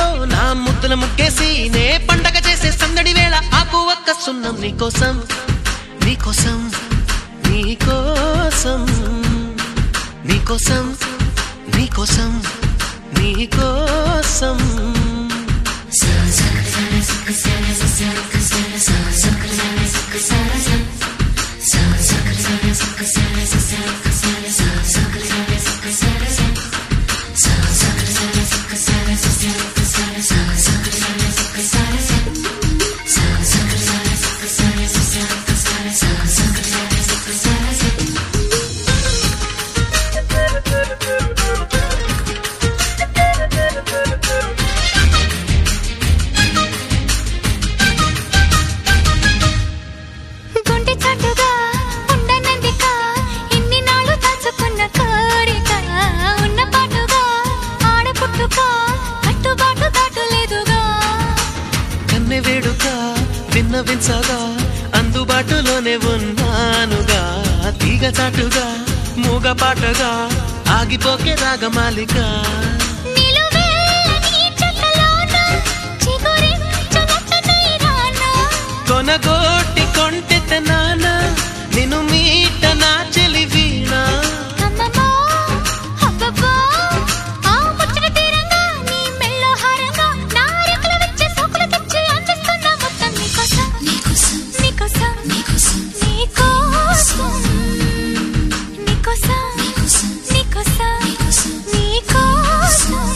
బొట్టితో నా ముద్దుల ముగ్గేసి నే పండగ చేసే సందడి వేళ ఆకు ఒక్క సున్నం నీకోసం నీకోసం నీకోసం నీకోసం నీకోసం నీకోసం గుండె చాటుగా ఉండనందిక ఇన్ని నాళ్ళు దాచుకున్న కోరిక ఉన్న పాటుగా ఆడపుట్టుక కట్టుబాటు దాటలేదుగా కన్నె వేడుక విన్నవించగా అందుబాటులోనే ఉన్నానుగా తీగ చాటుగా మూగ పాటగా ఆగిపోకే రాగమాలిక నిలువెల్లని చెక్కలోన చిగురించునట్టనై రానా కొనగోటి కొంటెత నాన నిన్ను మీట నా చెలి వీణ అమ్మమ్మో అబ్బబ్బో ఆ ముచ్చట తీరంగా నీ మెళ్ళో హారంగా నా రెక్కలు వచ్చే సోకులు తెచ్చి అందిస్తున్నా మొత్తం నీకోసం నీకోసం నీకోసం నీకోసం నీకోసం నీకోసం నీకోసం నీకోసం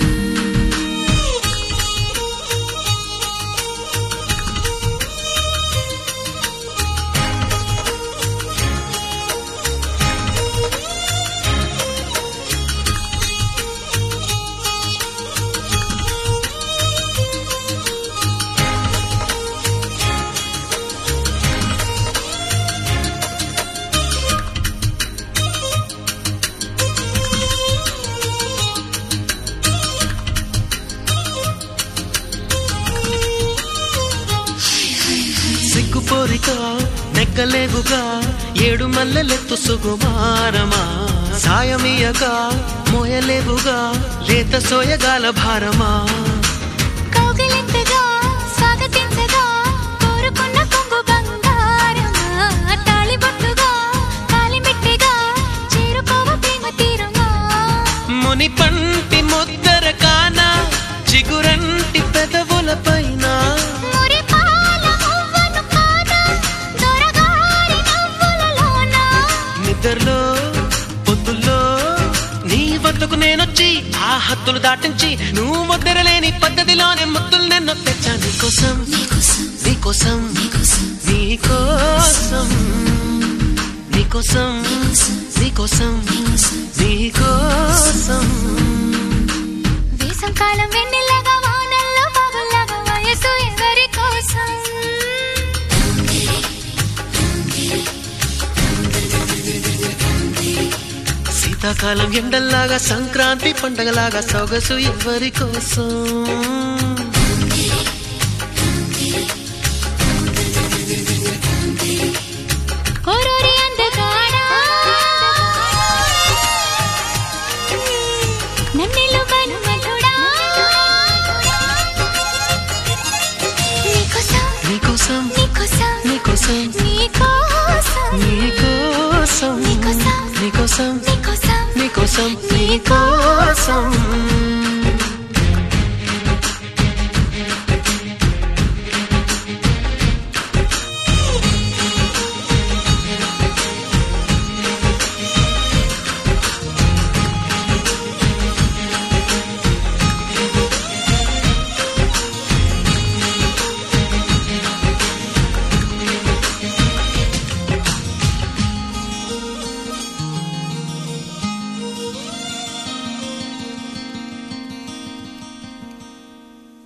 సిగ్గుపోరిక నెక్కలేవుగా ఏడు మల్లెలెత్తు సుకుమారమా సాయమీయక మోయలేవుగా లేత సోయగాల భారమా కౌగిలింతగా స్వాగతించగా కోరుకున్న కొంగు బంగారమా తాళిబొట్టుగా కాలిమిట్టిగా చేరుకోవ ప్రేమ తీరమా ముని పంటి ముద్దర కాన చిగురంటి పెదవుల పైన మురిపాల మువ్వను కాన దొరగారి నవ్వులలోన నిద్రలో పొద్దుల్లో నీ వద్దకు నేనొచ్చి ఆ హద్దులు దాటించి నువ్వు ముద్దరలేని పద్ధతిలోనే ముద్దులు నిన్ను తెచ్చా నీకోసం నీకోసం నీకోసం నీకోసం నీకోసం నీకోసం వేసంకాలం వెన్నెలగా వానల్లో బాబులాగా వయసు ఎవరి కోసం శీతాకాలం ఎండల్లాగా సంక్రాంతి పండగలాగా సొగసు ఎవరి కోసం ఓరోరి అందగాడా నన్నెలు బనుమలుడా నీకోసం నీకోసం నీకోసం నీకోసం నీకోసం నీకోసం నీకోసం నీకోసం నీకోసం నీకోసం నీకోసం